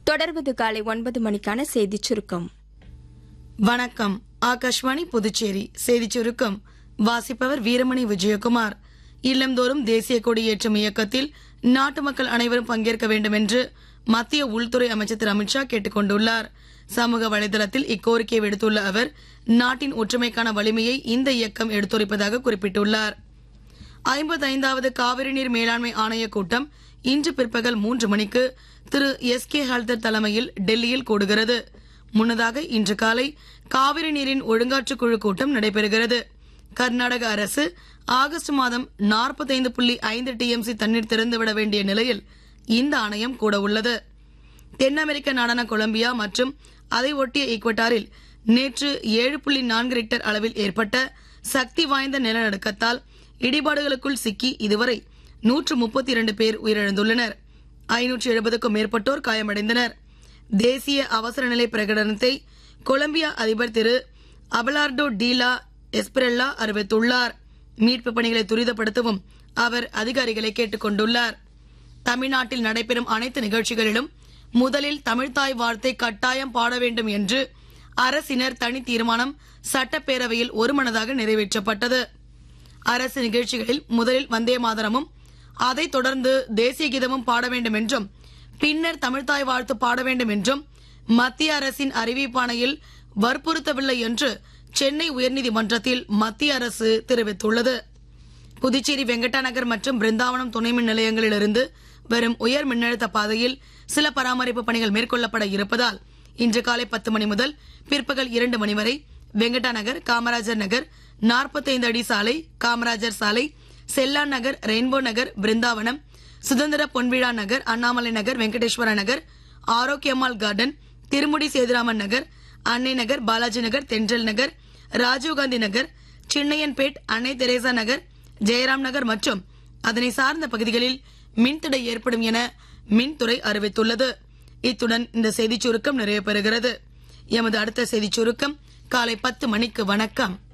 தொடர்வது காலை ஒன்பது மணிக்கான செய்திச் சுருக்கம் வணக்கம் ஆகாஷ்வாணி புதுச்சேரி செய்திச் சுருக்கம் வாசிப்பவர் வீரமணி விஜயகுமார் இல்லந்தோறும் தேசிய கொடியேற்றும் இயக்கத்தில் நாட்டு மக்கள் அனைவரும் பங்கேற்க வேண்டும் என்று மத்திய உள்துறை அமைச்சர் திரு அமித்ஷா கேட்டுக் கொண்டுள்ளார் சமூக வலைதளத்தில் இக்கோரிக்கையை விடுத்துள்ள அவர் நாட்டின் ஒற்றுமைக்கான வலிமையை இந்த இயக்கம் எடுத்துரைப்பதாக குறிப்பிட்டுள்ளார் ஐம்பத்தைந்தாவது காவிரி நீர் மேலாண்மை ஆணைய கூட்டம் இன்று பிற்பகல் மூன்று மணிக்கு திரு எஸ் கே ஹல்தர் தலைமையில் டெல்லியில் கூடுகிறது முன்னதாக இன்று காலை காவிரி நீரின் ஒழுங்காற்றுக் குழு கூட்டம் நடைபெறுகிறது கர்நாடக அரசு ஆகஸ்ட் மாதம் நாற்பத்தைந்து புள்ளி ஐந்து டிஎம்சி தண்ணீர் திறந்துவிட வேண்டிய நிலையில் இந்த ஆணையம் கூட உள்ளது தென் அமெரிக்க நாடான கொலம்பியா மற்றும் அதை ஒட்டிய ஈக்வட்டாரில் நேற்று ஏழு புள்ளி நான்கு ரிக்டர் அளவில் ஏற்பட்ட சக்தி வாய்ந்த நிலநடுக்கத்தால் இடிபாடுகளுக்குள் சிக்கி இதுவரை நூற்று முப்பத்தி இரண்டு பேர் உயிரிழந்துள்ளனர் ஐநூற்று எழுபதுக்கும் மேற்பட்டோர் காயமடைந்தனர் தேசிய அவசர நிலை பிரகடனத்தை கொலம்பியா அதிபர் திரு அபலார்டோ டீலா எஸ்பிரெல்லா அறிவித்துள்ளார் மீட்பு பணிகளை துரிதப்படுத்தவும் அவர் அதிகாரிகளை கேட்டுக் கொண்டுள்ளார் தமிழ்நாட்டில் நடைபெறும் அனைத்து நிகழ்ச்சிகளிலும் முதலில் தமிழ்தாய் வார்த்தை கட்டாயம் பாட வேண்டும் என்று அரசினர் தனி தீர்மானம் சட்டப்பேரவையில் ஒருமனதாக நிறைவேற்றப்பட்டது அரசு நிகழ்ச்சிகளில் முதலில் வந்தே மாதரமும் அதைத் தொடர்ந்து தேசிய கீதமும் பாட வேண்டும் என்றும் பின்னர் தமிழ்தாய் வாழ்த்து பாட வேண்டும் என்றும் மத்திய அரசின் அறிவிப்பாணையில் வற்புறுத்தவில்லை என்று சென்னை உயர்நீதிமன்றத்தில் மத்திய அரசு தெரிவித்துள்ளது புதுச்சேரி வெங்கடா நகர் மற்றும் பிருந்தாவனம் துணை மின் நிலையங்களிலிருந்து வரும் உயர் மின்னழுத்த பாதையில் சில பராமரிப்பு பணிகள் மேற்கொள்ளப்பட இருப்பதால் இன்று காலை பத்து மணி முதல் பிற்பகல் இரண்டு மணி வரை வெங்கடா நகர் காமராஜர் நகர் நாற்பத்தைந்து அடி சாலை காமராஜர் சாலை செல்லான் நகர் ரெயின்போ நகர் பிருந்தாவனம் சுதந்திர பொன்விழா நகர் அண்ணாமலை நகர் வெங்கடேஸ்வர நகர் ஆரோக்கியம்மாள் கார்டன் திருமுடி சேதுராமன் நகர் அன்னை நகர் பாலாஜி நகர் தென்றல் நகர் ராஜீவ்காந்தி நகர் சின்னையன்பேட் அன்னை தெரேசா நகர் ஜெயராம் நகர் மற்றும் அதனை சார்ந்த பகுதிகளில் மின்தடை ஏற்படும் என மின்துறை அறிவித்துள்ளது இத்துடன் இந்த செய்திச் சுருக்கம் நிறைவு பெறுகிறது எமது அடுத்த செய்திச் சுருக்கம் காலை பத்து மணிக்கு வணக்கம்